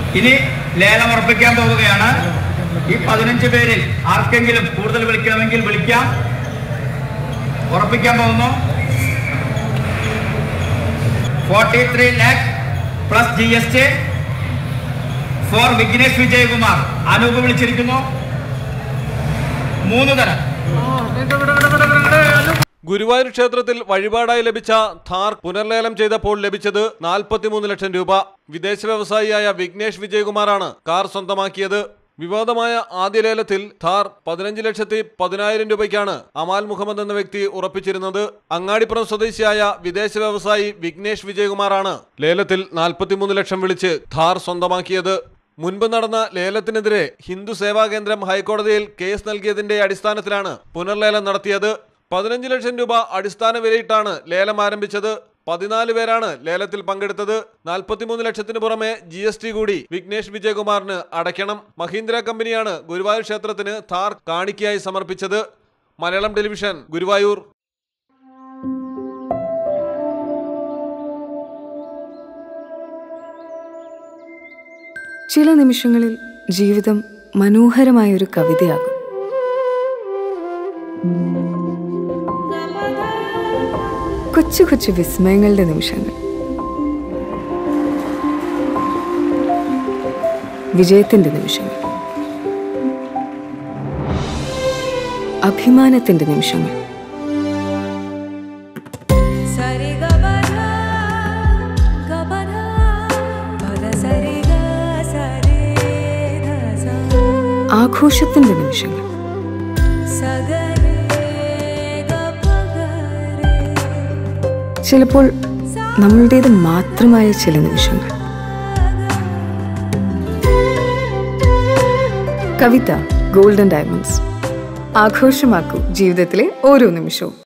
ഇനി ലേലം ഉറപ്പിക്കാൻ പോവുകയാണ് ഈ പതിനഞ്ച് പേരിൽ ആർക്കെങ്കിലും കൂടുതൽ വിളിക്കണമെങ്കിൽ വിളിക്കാം ഉറപ്പിക്കാൻ പോകുന്നു forty three lakh plus G S T for Vignesh Vijayakumar Anoop വിളിച്ചിരിക്കുന്നു മൂന്ന് തരം ഗുരുവായൂർ ക്ഷേത്രത്തിൽ വഴിപാടായി ലഭിച്ച ഥാർ പുനർലേലം ചെയ്തപ്പോൾ ലഭിച്ചത് നാൽപ്പത്തിമൂന്ന് ലക്ഷം രൂപ വിദേശ വ്യവസായിയായ വിഘ്നേഷ് വിജയകുമാറാണ് കാർ സ്വന്തമാക്കിയത് വിവാദമായ ആദ്യ ലേലത്തിൽ ഥാർ പതിനഞ്ച് ലക്ഷത്തി പതിനായിരം രൂപയ്ക്കാണ് അമാൽ മുഹമ്മദ് എന്ന വ്യക്തി ഉറപ്പിച്ചിരുന്നത് അങ്ങാടിപ്പുറം സ്വദേശിയായ വിദേശ വ്യവസായി വിഘ്നേഷ് വിജയകുമാറാണ് ലേലത്തിൽ നാൽപ്പത്തിമൂന്ന് ലക്ഷം വിളിച്ച് ഥാർ സ്വന്തമാക്കിയത് മുൻപ് നടന്ന ലേലത്തിനെതിരെ ഹിന്ദു സേവാ കേന്ദ്രം ഹൈക്കോടതിയിൽ കേസ് നൽകിയതിന്റെ അടിസ്ഥാനത്തിലാണ് പുനർലേലം നടത്തിയത് പതിനഞ്ച് ലക്ഷം രൂപ അടിസ്ഥാന വിലയിട്ടാണ് ലേലം ആരംഭിച്ചത് പതിനാല് പേരാണ് ലേലത്തിൽ പങ്കെടുത്തത് നാൽപ്പത്തിമൂന്ന് ലക്ഷത്തിന് പുറമെ ജി എസ് ടി കൂടി വിഘ്നേഷ് വിജയകുമാറിന് അടയ്ക്കണം മഹീന്ദ്ര കമ്പനിയാണ് ഗുരുവായൂർ ക്ഷേത്രത്തിന് ഥാർ കാണിക്കയായി സമർപ്പിച്ചത് മലയാളം ടെലിവിഷൻ ഗുരുവായൂർ ചില നിമിഷങ്ങളിൽ ജീവിതം മനോഹരമായ ഒരു കവിതയാകും കൊച്ചു കൊച്ചു വിസ്മയങ്ങളുടെ നിമിഷങ്ങൾ വിജയത്തിന്റെ നിമിഷങ്ങൾ അഭിമാനത്തിന്റെ നിമിഷങ്ങൾ സരി ഗ പ ധ ഗ പ ധ പ ധ സരി ഗ സരി ധ സ ആഘോഷത്തിന്റെ നിമിഷങ്ങൾ സ ഗ രെ ഗ പ ഗ രെ ചിലപ്പോൾ നമ്മളുടേത് മാത്രമായ ചില നിമിഷങ്ങൾ കവിത ഗോൾഡൻ ഡയമണ്ട്സ് ആഘോഷമാക്കൂ ജീവിതത്തിലെ ഓരോ നിമിഷവും